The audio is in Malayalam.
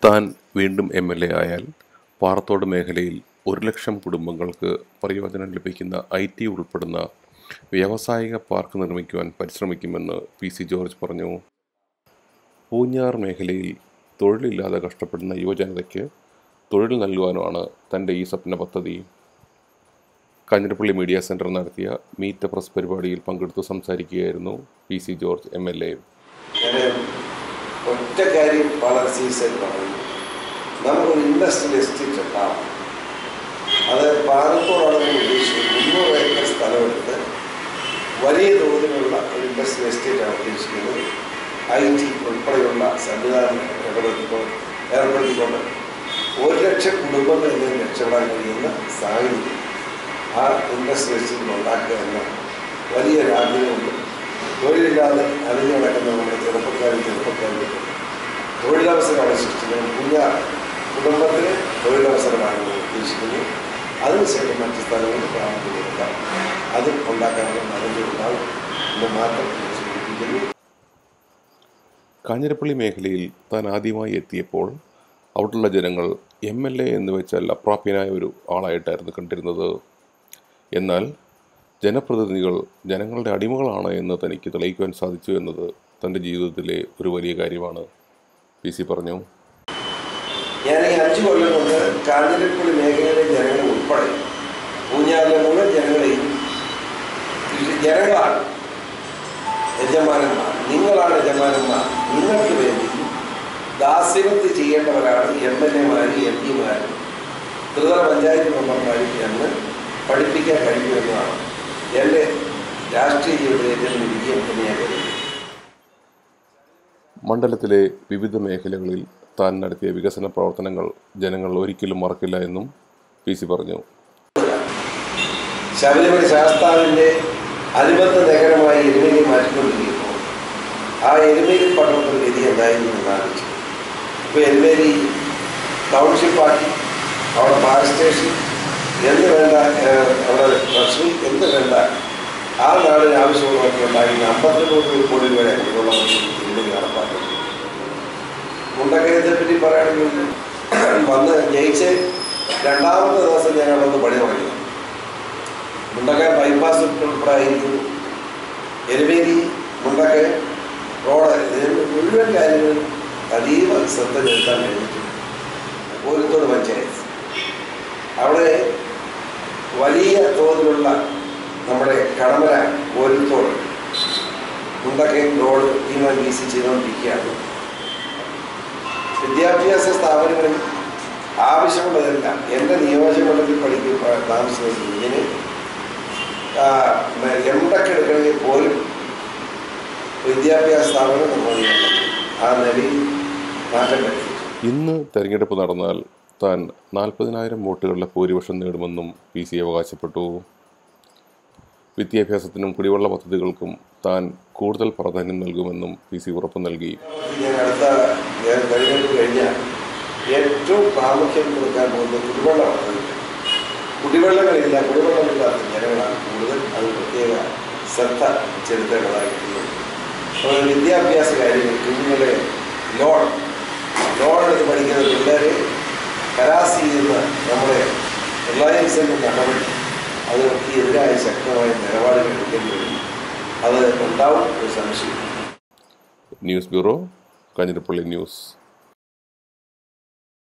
താൻ വീണ്ടും എം എൽ എ ആയാൽ പാറത്തോട് മേഖലയിൽ ഒരു ലക്ഷം കുടുംബങ്ങൾക്ക് പ്രയോജനം ലഭിക്കുന്ന ഐ ടി ഉൾപ്പെടുന്ന വ്യാവസായിക പാർക്ക് നിർമ്മിക്കുവാൻ പരിശ്രമിക്കുമെന്ന് പി സി ജോർജ് പറഞ്ഞു പൂഞ്ഞാർ മേഖലയിൽ തൊഴിലില്ലാതെ കഷ്ടപ്പെടുന്ന യുവജനതയ്ക്ക് തൊഴിൽ നൽകുവാനുമാണ് തൻ്റെ ഈ സ്വപ്ന പദ്ധതി കാഞ്ഞിരപ്പള്ളി മീഡിയ സെൻറ്റർ നടത്തിയ മീറ്റ് പ്രസ് പരിപാടിയിൽ പങ്കെടുത്തു സംസാരിക്കുകയായിരുന്നു P C George M L A ഞാൻ ഒറ്റ കാര്യം വളരെ സീരിയസായിട്ട് പറയുന്നു നമുക്കൊരു ഇൻഡസ്ട്രിയൽ എസ്റ്റേറ്റ് ഉണ്ടാവും അത് പാലത്തോടാണ് നമ്മൾ ഉദ്ദേശിച്ചത് മുന്നൂറ് ഏക്കർ സ്ഥലമെടുത്ത് വലിയ തോതിലുള്ള ഒരു ഇൻഡസ്ട്രിയൽ എസ്റ്റേറ്റാണ് ഉദ്ദേശിക്കുന്നത് ഐ ടി ഉൾപ്പെടെയുള്ള സംവിധാനം ഏർപ്പെടുത്തിക്കൊണ്ട് ഏർപ്പെടുത്തിക്കൊണ്ട് ഒരു ലക്ഷം കുടുംബങ്ങളിൽ നിന്ന് രക്ഷപ്പെടാൻ കഴിയുന്ന സാഹചര്യം ആ ഇൻഡസ്ട്രിയൽ എസ്റ്റേറ്റിൽ ഉണ്ടാക്കുക എന്ന വലിയൊരു ആഗ്രഹമുണ്ട് തൊഴിലില്ലാതെ അലിഞ്ഞു നടക്കുന്ന നമ്മുടെ ചെറുപ്പക്കാരും ചെറുപ്പക്കാരും തൊഴിലവസരമാണ് സൃഷ്ടിക്കുന്നത് പുതിയ കുടുംബത്തിന് തൊഴിലവസരമാണ് ഉദ്ദേശിക്കുന്നത് അതിനുശേഷം മറ്റ് സ്ഥലങ്ങളിൽ പ്രാമുഖ്യമുണ്ടാകും അത് ഉണ്ടാക്കാനുള്ള നടപടി ഉണ്ടാകും എന്ന് മാത്രം ഞാൻ സൂചിപ്പിക്കുന്നു കാഞ്ഞിരപ്പള്ളി മേഖലയിൽ താൻ ആദ്യമായി എത്തിയപ്പോൾ അവിടെയുള്ള ജനങ്ങൾ എം എൽ എ എന്ന് വെച്ചാൽ അപ്രാപ്യനായ ഒരു ആളായിട്ടായിരുന്നു കണ്ടിരുന്നത് എന്നാൽ ജനപ്രതിനിധികൾ ജനങ്ങളുടെ അടിമകളാണ് എന്ന് തനിക്ക് തെളിയിക്കുവാൻ സാധിച്ചു എന്നത് തൻ്റെ ജീവിതത്തിലെ ഒരു വലിയ കാര്യമാണ് പി സി പറഞ്ഞു ഞാൻ ഈ അഞ്ചു കൊല്ലം കൊണ്ട് കാഞ്ഞിരപ്പള്ളി മേഖലയിലെ ജനങ്ങൾ ഉൾപ്പെടെ പൂഞ്ഞാറിലെ മുഴുവൻ ജനങ്ങളെയും കൃഷി ജനങ്ങളാണ് യജമാനന്മാർ നിങ്ങളാണ് യജമാനന്മാർ നിങ്ങൾക്ക് വേണ്ടി ദാസ്യവൃത്തി ചെയ്യേണ്ടവരാണ് എം എൽ എമാരും എം പിമാരും ത്രിതല പഞ്ചായത്ത് മെമ്പർമാരും എന്ന് പഠിപ്പിക്കാൻ കഴിയുമെന്നതാണ് എൻ്റെ രാഷ്ട്രീയ ജീവിതത്തിലെ ഏറ്റവും വലിയ വിജയം എന്ന് ഞാൻ കരുതുന്നു മണ്ഡലത്തിലെ വിവിധ മേഖലകളിൽ താൻ നടത്തിയ വികസന പ്രവർത്തനങ്ങൾ ജനങ്ങൾ ഒരിക്കലും മറക്കില്ല എന്നും പി സി പറഞ്ഞു ശബരിമല ശാസ്താവിൻ്റെ അനുബന്ധ നഗരമായി എരുമേലി മാറ്റിക്കൊണ്ടിരിക്കുമ്പോൾ ആ എരുമേലി പട്ടണത്തിൽ വിധി എന്തായിരുന്നു എന്ന് ആലോചിച്ചു ഇപ്പോൾ എരുമേലി ടൗൺഷിപ്പാക്കി അവിടെ ഫയർ സ്റ്റേഷൻ എന്ന് വേണ്ട ഏഹ്, അവിടെ ട്രഷറി എന്ന് വേണ്ട ആ നാടിന് ആവശ്യമുള്ളതൊക്കെ ഉണ്ടായിരുന്ന അമ്പത്തിമൂന്ന് കോടി രൂപ കൊണ്ടുള്ള എരുമേലി നടപ്പാക്കുന്നത് മുണ്ടക്കയത്തെ പറ്റി പറയുകയാണെങ്കിൽ വന്ന് ജയിച്ച് രണ്ടാമത്തെ ദിവസം ഞാൻ അവിടെ വന്ന് പണി തുടങ്ങി മുണ്ടക്കയം ബൈപ്പാസ് ഉൾപ്പെടെയായിരിക്കുന്നു എരുമേലി മുണ്ടക്കയം റോഡ് ഇതിന് മുഴുവൻ കാര്യങ്ങളും അതീവ ശ്രദ്ധ ചെലുത്താൻ കഴിഞ്ഞിട്ടുണ്ട് കോരിത്തോട് പഞ്ചായത്ത് അവിടെ വലിയ തോതിലുള്ള നമ്മുടെ കടമല കോരിത്തോട് മുണ്ടക്കയം റോഡ് തീരുമാനം വീസി ചെയ്തുകൊണ്ടിരിക്കുകയാണ് വിദ്യാഭ്യാസ സ്ഥാപനങ്ങളിൽ ആവശ്യമുള്ളതെല്ലാം എൻ്റെ നിയോജകമണ്ഡലത്തിൽ പഠിക്കുക താമസിക്കുന്ന കുഞ്ഞിന് എംടെക് എടുക്കണമെങ്കിൽ പോലും വിദ്യാഭ്യാസ സ്ഥാപനം നിർവഹിക്കണം ആ നിലയിൽ മാറ്റം വരുത്തി ഇന്ന് തെരഞ്ഞെടുപ്പ് നടന്നാൽ താൻ നാൽപ്പതിനായിരം വോട്ടുകളുടെ ഭൂരിപക്ഷം നേടുമെന്നും പി സി അവകാശപ്പെട്ടു വിദ്യാഭ്യാസത്തിനും കുടിവെള്ള പദ്ധതികൾക്കും താൻ കൂടുതൽ പ്രാധാന്യം നൽകുമെന്നും പി സി ഉറപ്പു നൽകി ഞാൻ അടുത്ത ഞാൻ തെരഞ്ഞെടുപ്പ് കഴിഞ്ഞാൽ ഏറ്റവും പ്രാമുഖ്യം കൊടുക്കാൻ പോകുന്നത് കുടിവെള്ളമാണ് കുടിവെള്ളങ്ങളില്ല കുടിവെള്ളമില്ലാത്ത ജനങ്ങളാണ് കൂടുതൽ അത് പ്രത്യേക ശ്രദ്ധ ചെലുത്തേണ്ടതായിട്ടുണ്ട് അപ്പോൾ വിദ്യാഭ്യാസ കാര്യങ്ങൾ കുഞ്ഞുങ്ങളെ ലോൺ ലോൺ എടുത്ത് പഠിക്കുന്ന പിള്ളേരെ കരാസ് ചെയ്യുന്ന നമ്മുടെ റിലയൻസിൻ്റെ നടപടി അതിനൊക്കെ എതിരായ ശക്തമായ നിലപാടുകൾ എടുക്കേണ്ടി വരും അത് ഉണ്ടാവും ഒരു സംശയം ന്യൂസ് ബ്യൂറോ കാഞ്ഞിരപ്പള്ളി ന്യൂസ്